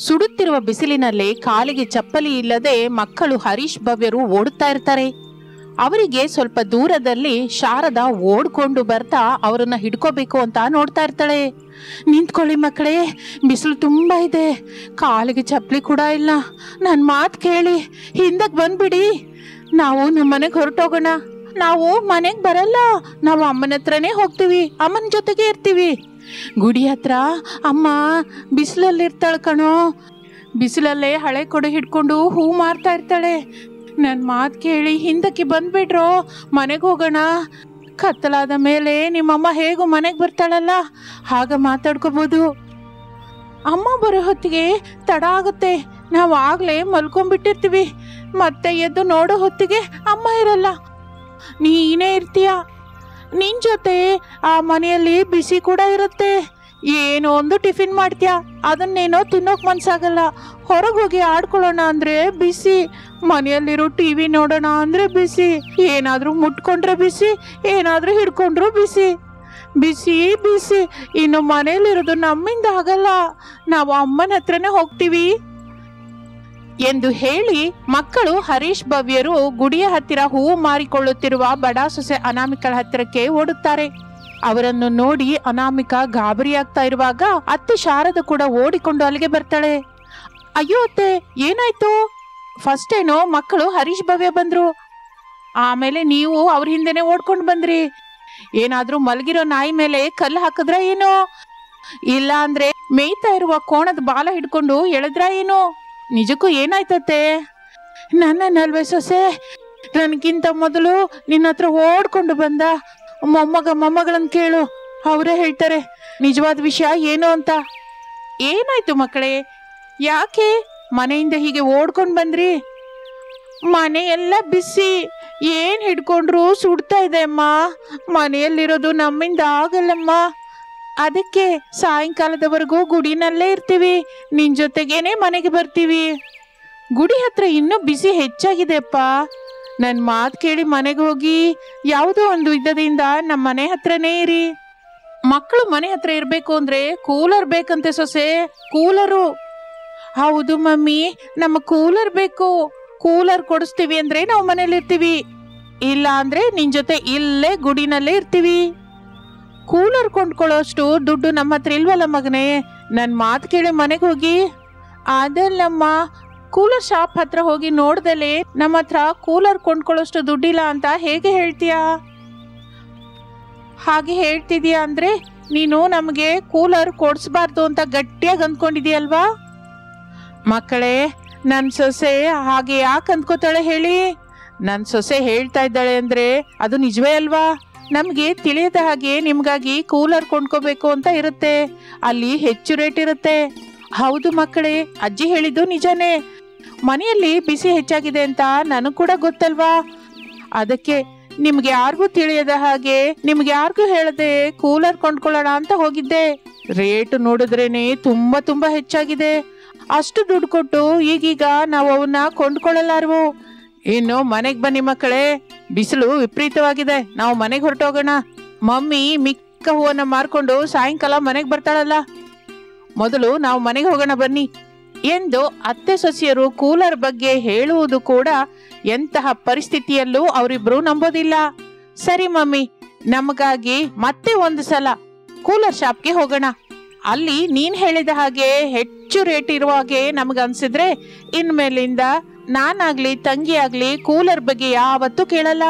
ಸುಡುತ್ತಿರುವ ಬಿಸಿಲಿನಲ್ಲಿ ಕಾಲಿಗೆ ಚಪ್ಪಲಿ ಇಲ್ಲದೆ ಮಕ್ಕಳು ಹರೀಶ್ ಭವ್ಯರು ಓಡುತ್ತಾ ಇರ್ತಾರೆ ಅವರಿಗೆ ಸ್ವಲ್ಪ ದೂರದಲ್ಲಿ ಶಾರದಾ ಓಡ್ಕೊಂಡು ಬರ್ತಾ ಅವರನ್ನ ಹಿಡ್ಕೋಬೇಕು ಅಂತ ನೋಡ್ತಾ ಇರ್ತಾಳೆ ನಿಂತ್ಕೊಳ್ಳಿ ಮಕ್ಕಳೇ ಬಿಸಿಲು ತುಂಬಾ ಇದೆ ಕಾಲಿಗೆ ಚಪ್ಪಲಿ ಕೂಡ ಇಲ್ಲ ನನ್ನ ಮಾತು ಕೇಳಿ ಹಿಂದಕ್ಕೆ ಬಂದ್ಬಿಡಿ ನಾವು ನಮ್ಮ ಮನೆಗೆ ಹೊರಟೋಗೋಣ ನಾವು ಮನೆಗೆ ಬರಲ್ಲ ನಾವು ಅಮ್ಮನ ಹತ್ರನೇ ಹೋಗ್ತೀವಿ ಅಮ್ಮನ ಜೊತೆಗೆ ಇರ್ತೀವಿ ಗುಡಿ ಹತ್ರ ಅಮ್ಮ ಬಿಸಿಲಲ್ಲಿ ಇರ್ತಾಳೆ ಕಣೋ ಬಿಸಿಲಲ್ಲೇ ಹಳೆ ಕೊಡು ಹಿಡ್ಕೊಂಡು ಹೂ ಮಾರ್ತಾ ಇರ್ತಾಳೆ ನನ್ನ ಮಾತು ಕೇಳಿ ಹಿಂದಕ್ಕೆ ಬಂದ್ಬಿಟ್ರೋ ಮನೆಗೆ ಹೋಗೋಣ ಕತ್ತಲಾದ ಮೇಲೆ ನಿಮ್ಮಮ್ಮ ಹೇಗೂ ಮನೆಗೆ ಬರ್ತಾಳಲ್ಲ ಆಗ ಮಾತಾಡ್ಕೋಬೋದು ಅಮ್ಮ ಬರೋ ಹೊತ್ತಿಗೆ ತಡ ಆಗುತ್ತೆ ನಾವು ಆಗಲೇ ಮಲ್ಕೊಂಡ್ಬಿಟ್ಟಿರ್ತೀವಿ ಮತ್ತೆ ಎದ್ದು ನೋಡೋ ಹೊತ್ತಿಗೆ ಅಮ್ಮ ಇರಲ್ಲ ನೀನೇ ಇರ್ತೀಯ ನಿನ್ ಜೊತೆ ಆ ಮನೆಯಲ್ಲಿ ಬಿಸಿ ಕೂಡ ಇರುತ್ತೆ ಏನೋ ಒಂದು ಟಿಫಿನ್ ಮಾಡ್ತೀಯ ಅದನ್ನೇನೋ ತಿನ್ನೋಕ್ ಮನ್ಸಾಗಲ್ಲ ಹೊರಗೆ ಹೋಗಿ ಆಡ್ಕೊಳ್ಳೋಣ ಅಂದ್ರೆ ಬಿಸಿ ಮನೆಯಲ್ಲಿರೋ ಟಿವಿ ನೋಡೋಣ ಅಂದ್ರೆ ಬಿಸಿ ಏನಾದ್ರೂ ಮುಟ್ಕೊಂಡ್ರೆ ಬಿಸಿ ಏನಾದ್ರೂ ಹಿಡ್ಕೊಂಡ್ರು ಬಿಸಿ ಬಿಸಿ ಬಿಸಿ ಇನ್ನು ಮನೆಯಲ್ಲಿರೋದು ನಮ್ಮಿಂದ ಆಗಲ್ಲ ನಾವು ಅಮ್ಮನ ಹತ್ರನೇ ಹೋಗ್ತೀವಿ ಎಂದು ಹೇಳಿ ಮಕ್ಕಳು ಹರೀಶ್ ಭವ್ಯರು ಗುಡಿಯ ಹತ್ತಿರ ಹೂವು ಮಾರಿಕೊಳ್ಳುತ್ತಿರುವ ಬಡ ಸೊಸೆ ಅನಾಮಿಕಳ ಹತ್ತಿರಕ್ಕೆ ಓಡುತ್ತಾರೆ ಅವರನ್ನು ನೋಡಿ ಅನಾಮಿಕ ಗಾಬರಿಯಾಗ್ತಾ ಇರುವಾಗ ಅತ್ತೆ ಶಾರದ ಕೂಡ ಓಡಿಕೊಂಡು ಅಲ್ಲಿಗೆ ಬರ್ತಾಳೆ ಅಯ್ಯೋ ಅತ್ತೆ ಏನಾಯ್ತು ಫಸ್ಟ್ ಏನೋ ಮಕ್ಕಳು ಹರೀಶ್ ಭವ್ಯ ಬಂದ್ರು ಆಮೇಲೆ ನೀವು ಅವ್ರ ಹಿಂದೆನೆ ಓಡ್ಕೊಂಡು ಬಂದ್ರಿ ಏನಾದ್ರೂ ಮಲಗಿರೋ ನಾಯಿ ಮೇಲೆ ಕಲ್ಲು ಹಾಕಿದ್ರ ಏನೋ ಇಲ್ಲ ಅಂದ್ರೆ ಮೇಯ್ತಾ ಇರುವ ಕೋಣದ ಬಾಲ ಹಿಡ್ಕೊಂಡು ಎಳೆದ್ರ ಏನು ನಿಜಕ್ಕೂ ಏನಾಯ್ತತ್ತೆ ನನ್ನ ನಲ್ವೆ ಸೊಸೆ ನನಗಿಂತ ಮೊದಲು ನಿನ್ನ ಹತ್ರ ಓಡ್ಕೊಂಡು ಬಂದ ಮೊಮ್ಮಗ ಮೊಮ್ಮಗಳನ್ನ ಕೇಳು ಅವರೇ ಹೇಳ್ತಾರೆ ನಿಜವಾದ ವಿಷಯ ಏನು ಅಂತ ಏನಾಯ್ತು ಮಕ್ಕಳೇ ಯಾಕೆ ಮನೆಯಿಂದ ಹೀಗೆ ಓಡ್ಕೊಂಡು ಬಂದ್ರಿ ಮನೆಯೆಲ್ಲ ಬಿಸಿ ಏನ್ ಹಿಡ್ಕೊಂಡ್ರು ಸುಡ್ತಾ ಇದೆ ಅಮ್ಮ ಮನೆಯಲ್ಲಿರೋದು ನಮ್ಮಿಂದ ಆಗಲ್ಲಮ್ಮ ಅದಕ್ಕೆ ಸಾಯಂಕಾಲದವರೆಗೂ ಗುಡಿನಲ್ಲೇ ಇರ್ತೀವಿ ನಿನ್ ಜೊತೆಗೇನೆ ಮನೆಗೆ ಬರ್ತೀವಿ ಗುಡಿ ಹತ್ರ ಇನ್ನೂ ಬಿಸಿ ಹೆಚ್ಚಾಗಿದೆ ಅಪ್ಪ ನನ್ನ ಮಾತು ಕೇಳಿ ಮನೆಗೆ ಹೋಗಿ ಯಾವುದೋ ಒಂದು ವಿಧದಿಂದ ನಮ್ಮ ಮನೆ ಹತ್ರನೇ ಇರಿ ಮಕ್ಕಳು ಮನೆ ಹತ್ರ ಇರಬೇಕು ಅಂದ್ರೆ ಕೂಲರ್ ಬೇಕಂತೆ ಸೊಸೆ ಕೂಲರು ಹೌದು ಮಮ್ಮಿ ನಮ್ಮ ಕೂಲರ್ ಬೇಕು ಕೂಲರ್ ಕೊಡಿಸ್ತೀವಿ ಅಂದ್ರೆ ನಾವು ಮನೇಲಿ ಇರ್ತೀವಿ ಇಲ್ಲ ಅಂದ್ರೆ ನಿನ್ ಜೊತೆ ಇಲ್ಲೇ ಗುಡಿನಲ್ಲೇ ಇರ್ತೀವಿ ಕೂಲರ್ ಕೊಂಡ್ಕೊಳ್ಳೋಷ್ಟು ದುಡ್ಡು ನಮ್ಮ ಹತ್ರ ಇಲ್ವಲ್ಲ ಮಗನೇ ನನ್ನ ಮಾತು ಕೇಳಿ ಮನೆಗೆ ಹೋಗಿ ಅದಲ್ಲಮ್ಮ ಕೂಲರ್ ಶಾಪ್ ಹತ್ರ ಹೋಗಿ ನೋಡ್ದಲೆ ನಮ್ಮ ಹತ್ರ ಕೂಲರ್ ಕೊಂಡ್ಕೊಳ್ಳೋಷ್ಟು ದುಡ್ಡಿಲ್ಲ ಅಂತ ಹೇಗೆ ಹೇಳ್ತೀಯಾ ಹಾಗೆ ಹೇಳ್ತಿದೀಯ ಅಂದ್ರೆ ನೀನು ನಮಗೆ ಕೂಲರ್ ಕೊಡಿಸ್ಬಾರ್ದು ಅಂತ ಗಟ್ಟಿಯಾಗಿ ಅಂದ್ಕೊಂಡಿದೀಯಲ್ವಾ ಮಕ್ಕಳೇ ನನ್ನ ಸೊಸೆ ಹಾಗೆ ಯಾಕೆ ಅಂದ್ಕೋತಾಳೆ ಹೇಳಿ ನನ್ನ ಸೊಸೆ ಹೇಳ್ತಾ ಇದ್ದಾಳೆ ಅಂದ್ರೆ ಅದು ನಿಜವೇ ಅಲ್ವಾ ನಮಗೆ ತಿಳಿಯದ ಹಾಗೆ ನಿಮ್ಗಾಗಿ ಕೂಲರ್ ಕೊಂಡ್ಕೋಬೇಕು ಅಂತ ಇರುತ್ತೆ ಅಲ್ಲಿ ಹೆಚ್ಚು ರೇಟ್ ಇರುತ್ತೆ ಹೌದು ಮಕ್ಕಳೇ ಅಜ್ಜಿ ಹೇಳಿದ್ದು ನಿಜನೇ ಮನೆಯಲ್ಲಿ ಬಿಸಿ ಹೆಚ್ಚಾಗಿದೆ ಅಂತ ನನಗೆ ಕೂಡ ಗೊತ್ತಲ್ವಾ ಅದಕ್ಕೆ ನಿಮ್ಗೆ ಯಾರಿಗೂ ತಿಳಿಯದ ಹಾಗೆ ನಿಮ್ಗೆ ಯಾರಿಗೂ ಹೇಳದೆ ಕೂಲರ್ ಕೊಂಡ್ಕೊಳ್ಳೋಣ ಅಂತ ಹೋಗಿದ್ದೆ ರೇಟ್ ನೋಡಿದ್ರೇನೆ ತುಂಬಾ ತುಂಬಾ ಹೆಚ್ಚಾಗಿದೆ ಅಷ್ಟು ದುಡ್ಡು ಕೊಟ್ಟು ಈಗೀಗ ನಾವು ಅವನ್ನ ಕೊಂಡ್ಕೊಳ್ಳಲಾರವು ಇನ್ನು ಮನೆಗ್ ಬನ್ನಿ ಮಕ್ಕಳೇ ಬಿಸಿಲು ವಿಪರೀತವಾಗಿದೆ ನಾವು ಮನೆಗೆ ಹೊರಟೋಗೋಣ ಮಮ್ಮಿ ಮಿಕ್ಕ ಹೂವನ್ನ ಮಾರ್ಕೊಂಡು ಸಾಯಂಕಾಲ ಮನೆಗೆ ಬರ್ತಾಳಲ್ಲ ಮೊದಲು ನಾವು ಮನೆಗೆ ಹೋಗೋಣ ಬನ್ನಿ ಎಂದು ಅತ್ತೆ ಸೊಸೆಯರು ಕೂಲರ್ ಬಗ್ಗೆ ಹೇಳುವುದು ಕೂಡ ಎಂತಹ ಪರಿಸ್ಥಿತಿಯಲ್ಲೂ ಅವರಿಬ್ರು ನಂಬೋದಿಲ್ಲ ಸರಿ ಮಮ್ಮಿ ನಮಗಾಗಿ ಮತ್ತೆ ಒಂದು ಸಲ ಕೂಲರ್ ಶಾಪ್ಗೆ ಹೋಗೋಣ ಅಲ್ಲಿ ನೀನ್ ಹೇಳಿದ ಹಾಗೆ ಹೆಚ್ಚು ರೇಟ್ ಇರುವ ಹಾಗೆ ನಮ್ಗೆ ಅನ್ಸಿದ್ರೆ ಇನ್ಮೇಲಿಂದ ನಾನಾಗ್ಲಿ ತಂಗಿ ಆಗ್ಲಿ ಕೂಲರ್ ಬಗ್ಗೆ ಯಾವತ್ತೂ ಕೇಳಲ್ಲ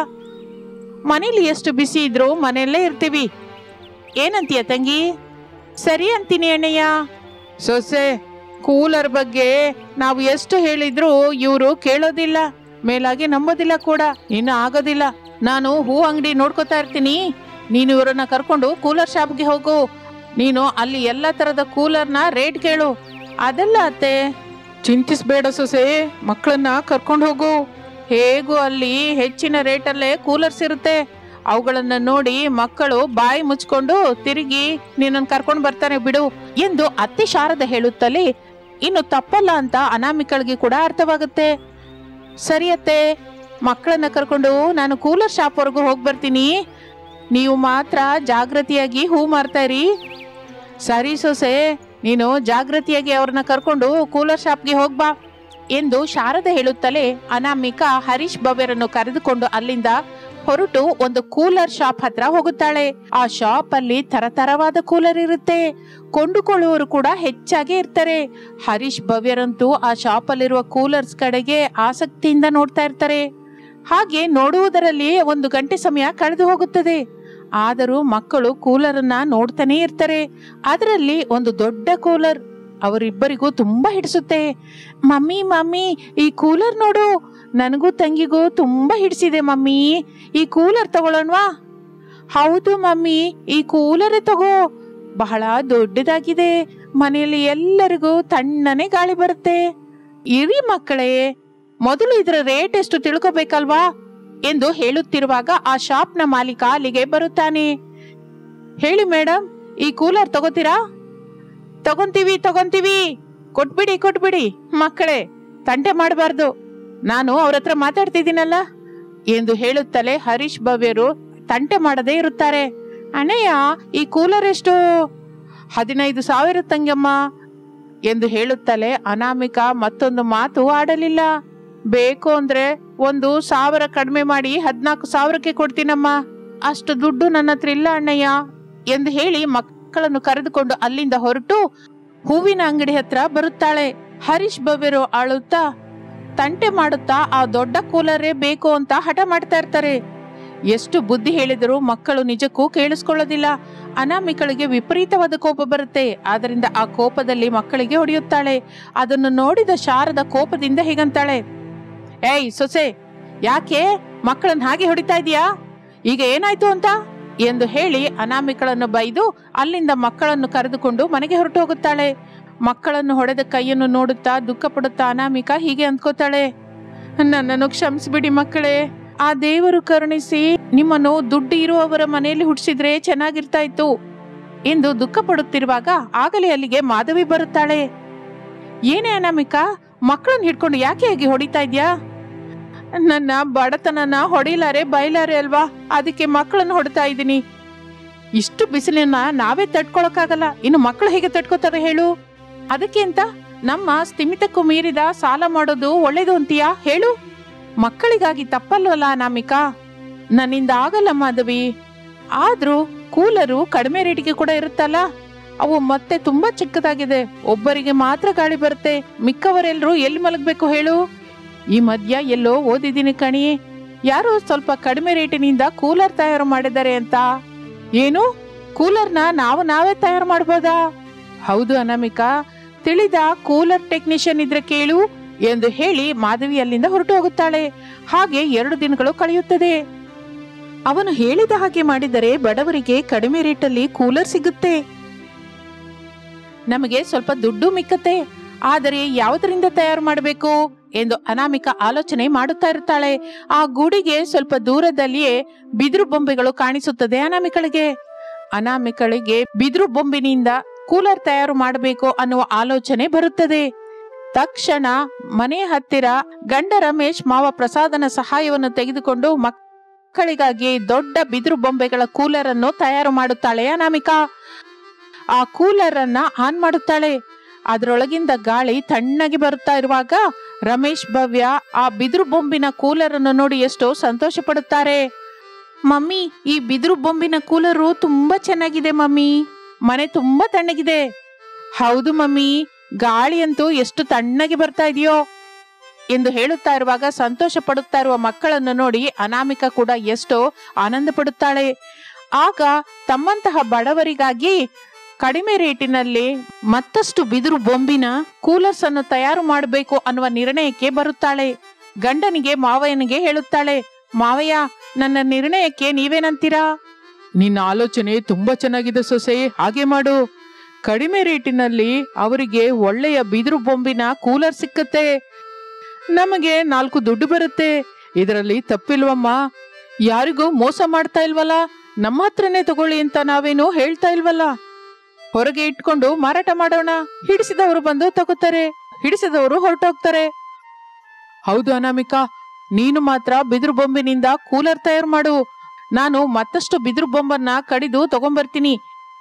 ಮನೇಲಿ ಎಷ್ಟು ಬಿಸಿ ಇದ್ರು ಮನೆಯಲ್ಲೇ ಇರ್ತೀವಿ ಏನಂತೀಯ ತಂಗಿ ಸರಿ ಅಂತೀನಿ ಅಣ್ಣಯ್ಯ ಸೊಸೆ ಕೂಲರ್ ಬಗ್ಗೆ ನಾವು ಎಷ್ಟು ಹೇಳಿದ್ರು ಇವರು ಕೇಳೋದಿಲ್ಲ ಮೇಲಾಗಿ ನಂಬೋದಿಲ್ಲ ಕೂಡ ಇನ್ನು ಆಗೋದಿಲ್ಲ ನಾನು ಹೂ ಅಂಗಡಿ ನೋಡ್ಕೋತಾ ಇರ್ತೀನಿ ನೀನು ಇವರನ್ನ ಕರ್ಕೊಂಡು ಕೂಲರ್ ಶಾಪ್ಗೆ ಹೋಗು ನೀನು ಅಲ್ಲಿ ಎಲ್ಲ ತರದ ಕೂಲರ್ನ ರೇಟ್ ಕೇಳು ಅದಲ್ಲ ಅತ್ತೆ ಚಿಂತಿಸ್ಬೇಡ ಸೊಸೆ ಮಕ್ಕಳನ್ನ ಕರ್ಕೊಂಡು ಹೋಗು ಹೇಗೂ ಅಲ್ಲಿ ಹೆಚ್ಚಿನ ರೇಟಲ್ಲೇ ಕೂಲರ್ಸ್ ಇರುತ್ತೆ ಅವುಗಳನ್ನ ನೋಡಿ ಮಕ್ಕಳು ಬಾಯಿ ಮುಚ್ಕೊಂಡು ತಿರುಗಿ ನಿನ್ನನ್ನು ಕರ್ಕೊಂಡು ಬರ್ತಾನೆ ಬಿಡು ಎಂದು ಅತ್ತೆ ಶಾರದ ಹೇಳುತ್ತಲೇ ಇನ್ನು ತಪ್ಪಲ್ಲ ಅಂತ ಅನಾಮಿಕಳಿಗೆ ಕೂಡ ಅರ್ಥವಾಗುತ್ತೆ ಸರಿ ಅತ್ತೆ ಮಕ್ಕಳನ್ನ ಕರ್ಕೊಂಡು ನಾನು ಕೂಲರ್ ಶಾಪ್ವರೆಗೂ ಹೋಗಿ ಬರ್ತೀನಿ ನೀವು ಮಾತ್ರ ಜಾಗೃತಿಯಾಗಿ ಹೂ ಮಾರ್ತಾ ಇರಿ ಸರಿ ಸೊಸೆ ನೀನು ಜಾಗೃತಿಯಾಗಿ ಅವ್ರನ್ನ ಕರ್ಕೊಂಡು ಕೂಲರ್ ಶಾಪ್ಗೆ ಹೋಗ್ಬಾ ಎಂದು ಶಾರದೆ ಹೇಳುತ್ತಲೇ ಅನಾಮಿಕಾ ಹರೀಶ್ ಭವ್ಯರನ್ನು ಕರೆದುಕೊಂಡು ಅಲ್ಲಿಂದ ಹೊರಟು ಒಂದು ಕೂಲರ್ ಶಾಪ್ ಹತ್ರ ಹೋಗುತ್ತಾಳೆ ಆ ಶಾಪ್ ಅಲ್ಲಿ ತರತರವಾದ ಕೂಲರ್ ಇರುತ್ತೆ ಕೊಂಡುಕೊಳ್ಳುವವರು ಕೂಡ ಹೆಚ್ಚಾಗಿ ಇರ್ತಾರೆ ಹರೀಶ್ ಭವ್ಯರಂತೂ ಆ ಶಾಪ್ ಅಲ್ಲಿರುವ ಕೂಲರ್ಸ್ ಕಡೆಗೆ ಆಸಕ್ತಿಯಿಂದ ನೋಡ್ತಾ ಇರ್ತಾರೆ ಹಾಗೆ ನೋಡುವುದರಲ್ಲಿ ಒಂದು ಗಂಟೆ ಸಮಯ ಕಳೆದು ಹೋಗುತ್ತದೆ ಆದರೂ ಮಕ್ಕಳು ಕೂಲರ್ ಅನ್ನ ನೋಡ್ತಾನೆ ಇರ್ತಾರೆ ಅದರಲ್ಲಿ ಒಂದು ದೊಡ್ಡ ಕೂಲರ್ ಅವರಿಬ್ಬರಿಗೂ ತುಂಬಾ ಹಿಡಿಸುತ್ತೆ ಮಮ್ಮಿ ಮಮ್ಮಿ ಈ ಕೂಲರ್ ನೋಡು ನನಗೂ ತಂಗಿಗೂ ತುಂಬಾ ಹಿಡಿಸಿದೆ ಮಮ್ಮಿ ಈ ಕೂಲರ್ ತಗೊಳ್ಳೋಣವಾ ಹೌದು ಮಮ್ಮಿ ಈ ಕೂಲರೇ ತಗೋ ಬಹಳ ದೊಡ್ಡದಾಗಿದೆ ಮನೆಯಲ್ಲಿ ಎಲ್ಲರಿಗೂ ತಣ್ಣನೆ ಗಾಳಿ ಬರುತ್ತೆ ಇರಿ ಮಕ್ಕಳೇ ಮೊದಲು ಇದರ ರೇಟ್ ಎಷ್ಟು ತಿಳ್ಕೊಬೇಕಲ್ವಾ ಎಂದು ಹೇಳುತ್ತಿರುವಾಗ ಆ ಶಾಪ್ನ ಮಾಲೀಕ ಅಲ್ಲಿಗೆ ಬರುತ್ತಾನೆ ಹೇಳಿ ಮೇಡಮ್ ಈ ಕೂಲರ್ ತಗೋತೀರಾ ತಗೊಂತೀವಿ ತಗೊಂತೀವಿ ಕೊಟ್ಬಿಡಿ ಕೊಟ್ಬಿಡಿ ಮಕ್ಕಳೇ ತಂಟೆ ಮಾಡಬಾರ್ದು ನಾನು ಅವ್ರ ಹತ್ರ ಮಾತಾಡ್ತಿದ್ದೀನಲ್ಲ ಎಂದು ಹೇಳುತ್ತಲೇ ಹರೀಶ್ ಭವ್ಯರು ತಂಟೆ ಮಾಡದೇ ಇರುತ್ತಾರೆ ಅಣ್ಣಯ್ಯ ಈ ಕೂಲರ್ ಎಷ್ಟು ಹದಿನೈದು ಸಾವಿರ ತಂಗಮ್ಮ ಎಂದು ಹೇಳುತ್ತಲೇ ಅನಾಮಿಕಾ ಮತ್ತೊಂದು ಮಾತು ಆಡಲಿಲ್ಲ ಬೇಕು ಅಂದ್ರೆ ಒಂದು ಸಾವಿರ ಕಡಿಮೆ ಮಾಡಿ ಹದ್ನಾಲ್ಕು ಸಾವಿರಕ್ಕೆ ಕೊಡ್ತೀನಮ್ಮ ಅಷ್ಟು ದುಡ್ಡು ನನ್ನ ಹತ್ರ ಇಲ್ಲ ಅಣ್ಣಯ್ಯ ಎಂದು ಹೇಳಿ ಮಕ್ಕಳನ್ನು ಕರೆದುಕೊಂಡು ಅಲ್ಲಿಂದ ಹೊರಟು ಹೂವಿನ ಅಂಗಡಿ ಹತ್ರ ಬರುತ್ತಾಳೆ ಹರೀಶ್ ಭವ್ಯರು ಆಳುತ್ತಾ ತಂಟೆ ಮಾಡುತ್ತಾ ಆ ದೊಡ್ಡ ಕೂಲರೇ ಬೇಕು ಅಂತ ಹಠ ಮಾಡ್ತಾ ಇರ್ತಾರೆ ಎಷ್ಟು ಬುದ್ಧಿ ಹೇಳಿದರೂ ಮಕ್ಕಳು ನಿಜಕ್ಕೂ ಕೇಳಿಸ್ಕೊಳ್ಳೋದಿಲ್ಲ ಅನಾಮಿಕಳಿಗೆ ವಿಪರೀತವಾದ ಕೋಪ ಬರುತ್ತೆ ಆದ್ದರಿಂದ ಆ ಕೋಪದಲ್ಲಿ ಮಕ್ಕಳಿಗೆ ಹೊಡೆಯುತ್ತಾಳೆ ಅದನ್ನು ನೋಡಿದ ಶಾರದ ಕೋಪದಿಂದ ಹೀಗಂತಾಳೆ ಏಯ್ ಸೊಸೆ ಯಾಕೆ ಮಕ್ಕಳನ್ನ ಹಾಗೆ ಹೊಡಿತಾ ಇದೀಯಾ ಈಗ ಏನಾಯ್ತು ಅಂತ ಎಂದು ಹೇಳಿ ಅನಾಮಿಕಳನ್ನು ಬೈದು ಅಲ್ಲಿಂದ ಮಕ್ಕಳನ್ನು ಕರೆದುಕೊಂಡು ಮನೆಗೆ ಹೊರಟು ಹೋಗುತ್ತಾಳೆ ಮಕ್ಕಳನ್ನು ಹೊಡೆದ ಕೈಯನ್ನು ನೋಡುತ್ತಾ ದುಃಖ ಪಡುತ್ತಾ ಅನಾಮಿಕಾ ಹೀಗೆ ಅಂದ್ಕೋತಾಳೆ ನನ್ನನ್ನು ಕ್ಷಮಿಸ್ಬಿಡಿ ಮಕ್ಕಳೇ ಆ ದೇವರು ಕರುಣಿಸಿ ನಿಮ್ಮನ್ನು ದುಡ್ಡು ಇರುವವರ ಮನೆಯಲ್ಲಿ ಹುಟ್ಟಿಸಿದ್ರೆ ಚೆನ್ನಾಗಿರ್ತಾ ಇತ್ತು ಎಂದು ದುಃಖ ಪಡುತ್ತಿರುವಾಗ ಆಗಲೇ ಅಲ್ಲಿಗೆ ಮಾಧವಿ ಬರುತ್ತಾಳೆ ಏನೇ ಅನಾಮಿಕಾ ಮಕ್ಕಳನ್ನ ಹಿಡ್ಕೊಂಡು ಯಾಕೆ ಹೇಗೆ ಹೊಡಿತಾ ಇದ್ಯಾ ನನ್ನ ಬಡತನನ ಹೊಡಿಲಾರೆ ಬೈಲಾರೆ ಅಲ್ವಾ ಅದಕ್ಕೆ ಮಕ್ಕಳನ್ನ ಹೊಡ್ತಾ ಇದ್ದೀನಿ ಇಷ್ಟು ಬಿಸಿಲನ್ನ ನಾವೇ ತಡ್ಕೊಳಕ್ಕಾಗಲ್ಲ ಇನ್ನು ಮಕ್ಕಳು ಹೇಗೆ ತಡ್ಕೋತಾರೆ ಹೇಳು ಅದಕ್ಕೆ ಅಂತ ನಮ್ಮ ಸ್ಥಿಮಿತಕ್ಕೂ ಮೀರಿದ ಸಾಲ ಮಾಡೋದು ಒಳ್ಳೇದು ಅಂತೀಯಾ ಹೇಳು ಮಕ್ಕಳಿಗಾಗಿ ತಪ್ಪಲ್ವಲ್ಲ ಅನಾಮಿಕಾ ನನ್ನಿಂದ ಆಗಲ್ಲ ಮಾಧವಿ ಆದ್ರೂ ಕೂಲರು ಕಡಿಮೆ ರೇಟಿಗೆ ಕೂಡ ಇರುತ್ತಲ್ಲ ಅವು ಮತ್ತೆ ತುಂಬಾ ಚಿಕ್ಕದಾಗಿದೆ ಒಬ್ಬರಿಗೆ ಮಾತ್ರ ಗಾಳಿ ಬರುತ್ತೆ ಮಿಕ್ಕವರೆಲ್ಲರೂ ಎಲ್ಲಿ ಮಲಗಬೇಕು ಹೇಳು ಈ ಮಧ್ಯ ಎಲ್ಲೋ ಓದಿದ್ದೀನಿ ಕಣಿ ಯಾರೋ ಸ್ವಲ್ಪ ಕಡಿಮೆ ರೇಟಿನಿಂದ ಕೂಲರ್ ತಯಾರು ಮಾಡಿದ್ದಾರೆ ಅಂತ ಏನು ಕೂಲರ್ನ ನಾವು ನಾವೇ ತಯಾರು ಮಾಡ್ಬೋದಾ ಹೌದು ಅನಾಮಿಕಾ ತಿಳಿದ ಕೂಲರ್ ಟೆಕ್ನಿಷಿಯನ್ ಇದ್ರೆ ಕೇಳು ಎಂದು ಹೇಳಿ ಮಾಧವಿ ಅಲ್ಲಿಂದ ಹೊರಟು ಹೋಗುತ್ತಾಳೆ ಹಾಗೆ ಎರಡು ದಿನಗಳು ಕಳೆಯುತ್ತದೆ ಅವನು ಹೇಳಿದ ಹಾಗೆ ಮಾಡಿದರೆ ಬಡವರಿಗೆ ಕಡಿಮೆ ರೇಟಲ್ಲಿ ಕೂಲರ್ ಸಿಗುತ್ತೆ ನಮಗೆ ಸ್ವಲ್ಪ ದುಡ್ಡು ಮಿಕ್ಕತ್ತೆ ಆದರೆ ಯಾವುದರಿಂದ ತಯಾರು ಮಾಡಬೇಕು ಎಂದು ಅನಾಮಿಕಾ ಆಲೋಚನೆ ಮಾಡುತ್ತಾ ಇರ್ತಾಳೆ ಆ ಗೂಡಿಗೆ ಸ್ವಲ್ಪ ದೂರದಲ್ಲಿಯೇ ಬಿದಿರು ಬೊಂಬೆಗಳು ಕಾಣಿಸುತ್ತದೆ ಅನಾಮಿಕಳಿಗೆ ಅನಾಮಿಕಳಿಗೆ ಬಿದಿರು ಬೊಂಬಿನಿಂದ ಕೂಲರ್ ತಯಾರು ಮಾಡಬೇಕು ಅನ್ನುವ ಆಲೋಚನೆ ಬರುತ್ತದೆ ತಕ್ಷಣ ಮನೆ ಹತ್ತಿರ ಗಂಡ ರಮೇಶ್ ಮಾವ ಪ್ರಸಾದನ ಸಹಾಯವನ್ನು ತೆಗೆದುಕೊಂಡು ಮಕ್ಕಳಿಗಾಗಿ ದೊಡ್ಡ ಬಿದಿರು ಬೊಂಬೆಗಳ ಕೂಲರ್ ಅನ್ನು ತಯಾರು ಮಾಡುತ್ತಾಳೆ ಅನಾಮಿಕಾ ಆ ಕೂಲರ್ ಅನ್ನ ಆನ್ ಮಾಡುತ್ತಾಳೆ ಅದರೊಳಗಿಂದ ಗಾಳಿ ತಣ್ಣಗೆ ಬರುತ್ತಾ ಇರುವಾಗ ರಮೇಶ್ ಭವ್ಯ ಆ ಬಿದಿರು ಬೊಂಬಿನ ಕೂಲರ್ ಅನ್ನು ನೋಡಿ ಎಷ್ಟೋ ಸಂತೋಷ ಪಡುತ್ತಾರೆ ಮಮ್ಮಿ ಈ ಬಿದಿರು ಬೊಂಬಿನ ಕೂಲರು ತುಂಬಾ ಚೆನ್ನಾಗಿದೆ ಮಮ್ಮಿ ಮನೆ ತುಂಬಾ ತಣ್ಣಗಿದೆ ಹೌದು ಮಮ್ಮಿ ಗಾಳಿ ಅಂತೂ ಎಷ್ಟು ತಣ್ಣಗೆ ಬರ್ತಾ ಇದೆಯೋ ಎಂದು ಹೇಳುತ್ತಾ ಇರುವಾಗ ಸಂತೋಷ ಪಡುತ್ತಾ ಇರುವ ಮಕ್ಕಳನ್ನು ನೋಡಿ ಅನಾಮಿಕಾ ಕೂಡ ಎಷ್ಟೋ ಆನಂದ ಪಡುತ್ತಾಳೆ ಆಗ ತಮ್ಮಂತಹ ಬಡವರಿಗಾಗಿ ಕಡಿಮೆ ರೇಟಿನಲ್ಲಿ ಮತ್ತಷ್ಟು ಬಿದಿರು ಬೊಂಬಿನ ಕೂಲರ್ಸ್ ಅನ್ನು ತಯಾರು ಮಾಡಬೇಕು ಅನ್ನುವ ನಿರ್ಣಯಕ್ಕೆ ಬರುತ್ತಾಳೆ ಗಂಡನಿಗೆ ಮಾವಯ್ಯನಿಗೆ ಹೇಳುತ್ತಾಳೆ ಮಾವಯ್ಯ ನನ್ನ ನಿರ್ಣಯಕ್ಕೆ ನೀವೇನಂತೀರಾ ನಿನ್ನ ಆಲೋಚನೆ ತುಂಬಾ ಚೆನ್ನಾಗಿದೆ ಸೊಸೆ ಹಾಗೆ ಮಾಡು ಕಡಿಮೆ ರೇಟಿನಲ್ಲಿ ಅವರಿಗೆ ಒಳ್ಳೆಯ ಬಿದಿರು ಬೊಂಬಿನ ಕೂಲರ್ ಸಿಕ್ಕತ್ತೆ ನಮಗೆ ನಾಲ್ಕು ದುಡ್ಡು ಬರುತ್ತೆ ಇದರಲ್ಲಿ ತಪ್ಪಿಲ್ವಮ್ಮ ಯಾರಿಗೂ ಮೋಸ ಮಾಡ್ತಾ ಇಲ್ವಲ್ಲ ನಮ್ಮ ಹತ್ರನೇ ತಗೊಳ್ಳಿ ಅಂತ ನಾವೇನು ಹೇಳ್ತಾ ಇಲ್ವಲ್ಲ ಹೊರಗೆ ಇಟ್ಕೊಂಡು ಮಾರಾಟ ಮಾಡೋಣ ಹಿಡಿಸಿದವರು ಬಂದು ತಗೋತಾರೆ ಹಿಡಿಸಿದವರು ಹೊರಟೋಗ್ತಾರೆ ಹೌದು ಅನಾಮಿಕಾ ನೀನು ಮಾತ್ರ ಬಿದಿರು ಬೊಂಬಿನಿಂದ ಕೂಲರ್ ತಯಾರು ಮಾಡು ನಾನು ಮತ್ತಷ್ಟು ಬಿದಿರು ಬೊಂಬನ್ನ ಕಡಿದು ತಗೊಂಬರ್ತೀನಿ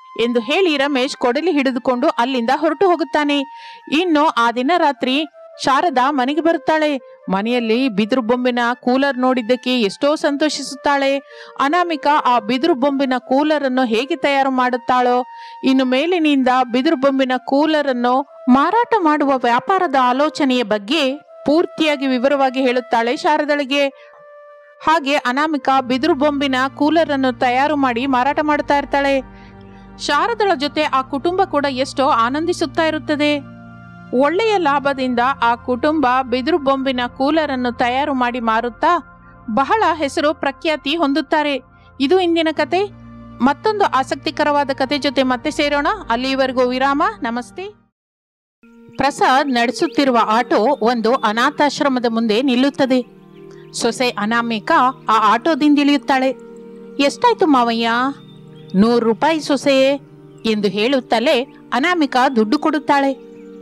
ಎಂದು ಹೇಳಿ ರಮೇಶ್ ಕೊಡಲಿ ಹಿಡಿದುಕೊಂಡು ಅಲ್ಲಿಂದ ಹೊರಟು ಹೋಗುತ್ತಾನೆ ಇನ್ನು ಆ ದಿನ ರಾತ್ರಿ ಶಾರದಾ ಮನೆಗೆ ಬರುತ್ತಾಳೆ ಮನೆಯಲ್ಲಿ ಬಿದಿರು ಬೊಂಬಿನ ಕೂಲರ್ ನೋಡಿದ್ದಕ್ಕೆ ಎಷ್ಟೋ ಸಂತೋಷಿಸುತ್ತಾಳೆ ಅನಾಮಿಕಾ ಆ ಬಿದಿರು ಬೊಂಬಿನ ಕೂಲರ್ ಅನ್ನು ಹೇಗೆ ತಯಾರು ಮಾಡುತ್ತಾಳೋ ಇನ್ನು ಮೇಲಿನಿಂದ ಬಿದಿರು ಬೊಂಬಿನ ಕೂಲರ್ ಅನ್ನು ಮಾರಾಟ ಮಾಡುವ ವ್ಯಾಪಾರದ ಆಲೋಚನೆಯ ಬಗ್ಗೆ ಪೂರ್ತಿಯಾಗಿ ವಿವರವಾಗಿ ಹೇಳುತ್ತಾಳೆ ಶಾರದಳಿಗೆ ಹಾಗೆ ಅನಾಮಿಕಾ ಬಿದಿರು ಬೊಂಬಿನ ಕೂಲರ್ ಅನ್ನು ತಯಾರು ಮಾಡಿ ಮಾರಾಟ ಮಾಡುತ್ತಾ ಇರ್ತಾಳೆ ಶಾರದಳ ಜೊತೆ ಆ ಕುಟುಂಬ ಕೂಡ ಎಷ್ಟೋ ಆನಂದಿಸುತ್ತಾ ಇರುತ್ತದೆ ಒಳ್ಳೆಯ ಲಾಭದಿಂದ ಆ ಕುಟುಂಬ ಬಿದಿರು ಬೊಂಬಿನ ಕೂಲರ್ ಅನ್ನು ತಯಾರು ಮಾಡಿ ಮಾರುತ್ತಾ ಬಹಳ ಹೆಸರು ಪ್ರಖ್ಯಾತಿ ಹೊಂದುತ್ತಾರೆ ಇದು ಇಂದಿನ ಕತೆ ಮತ್ತೊಂದು ಆಸಕ್ತಿಕರವಾದ ಕತೆ ಜೊತೆ ಮತ್ತೆ ಸೇರೋಣ ಅಲ್ಲಿಯವರೆಗೂ ವಿರಾಮ ನಮಸ್ತೆ ಪ್ರಸಾದ್ ನಡೆಸುತ್ತಿರುವ ಆಟೋ ಒಂದು ಅನಾಥಾಶ್ರಮದ ಮುಂದೆ ನಿಲ್ಲುತ್ತದೆ ಸೊಸೆ ಅನಾಮಿಕಾ ಆ ಆಟೋದಿಂದ ಇಳಿಯುತ್ತಾಳೆ ಎಷ್ಟಾಯ್ತು ಮಾವಯ್ಯ ನೂರು ರೂಪಾಯಿ ಸೊಸೆ ಎಂದು ಹೇಳುತ್ತಲೇ ಅನಾಮಿಕಾ ದುಡ್ಡು ಕೊಡುತ್ತಾಳೆ